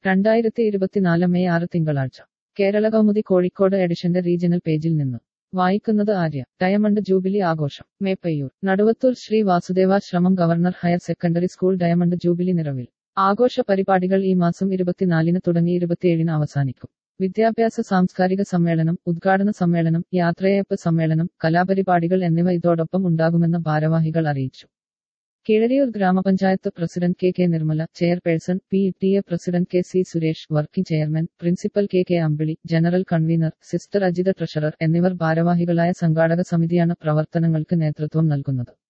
രണ്ടായിരത്തി ഇരുപത്തിനാല് മെയ് ആറ് തിങ്കളാഴ്ച കേരള കൗമുദി കോഴിക്കോട് എഡിഷന്റെ റീജിയണൽ പേജിൽ നിന്ന് വായിക്കുന്നത് ആര്യ ഡയമണ്ട് ജൂബിലി ആഘോഷം Meppayyur Naduvathur Sree Vasudevashramam government higher secondary school diamond jubilee നിറവിൽ ആഘോഷ പരിപാടികൾ ഈ മാസം ഇരുപത്തിനാലിന് തുടങ്ങി ഇരുപത്തിയേഴിന് അവസാനിക്കും വിദ്യാഭ്യാസ സാംസ്കാരിക സമ്മേളനം ഉദ്ഘാടന സമ്മേളനം യാത്രയയപ്പ് സമ്മേളനം കലാപരിപാടികൾ എന്നിവ ഇതോടൊപ്പം ഉണ്ടാകുമെന്ന് ഭാരവാഹികൾ അറിയിച്ചു കീഴരിയൂർ ഗ്രാമപഞ്ചായത്ത് president K K Nirmala chairperson P T A president K C Suresh working chairman principal K K Ambili general convener sister Ajitha treasurer എന്നിവർ ഭാരവാഹികളായ സംഘാടക സമിതിയാണ് പ്രവർത്തനങ്ങൾക്ക് നേതൃത്വം നൽകുന്നത്